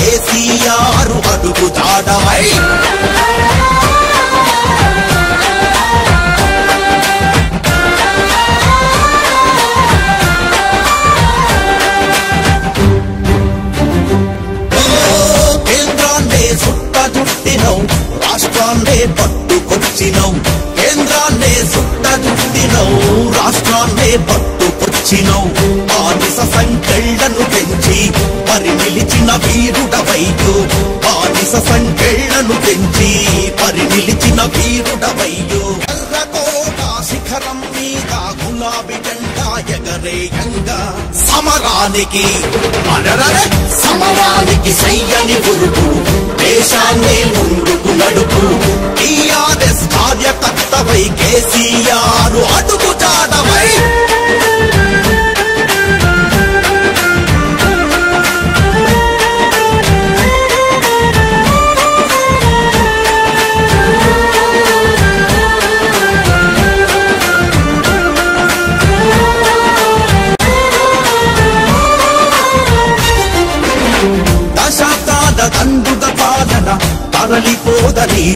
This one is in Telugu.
కేసీఆర్ అడుగు జాడవై కేంద్రాన్నే సుట్ట జుట్టినవు రాష్ట్రాన్నే పట్టుకొచ్చినవు కేంద్రాన్నే సుట్ట జుట్టినవు రాష్ట్రాన్నే పట్టుకొచ్చినవు బానిస సంకెళ్లను పెంచి మరి నిలిచిన వీరుడవయ్యో బానిస సంకెళ్లను పెంచి మరి నిలిచిన వీరుడవయ్యో ఎర్రకోట శిఖరం మీద గులాబీ జెండా ఎగరేయంగా సమరానికి అడరరే సమరానికి సయ్యని ఉరుకు దేశాన్ని ముందుకు నడుపు టీఆర్ఎస్ కార్యకర్తవై కేసీఆర్ అడుగు జాడవై దశాబ్దాల దండుద పాలన తరలిపోదని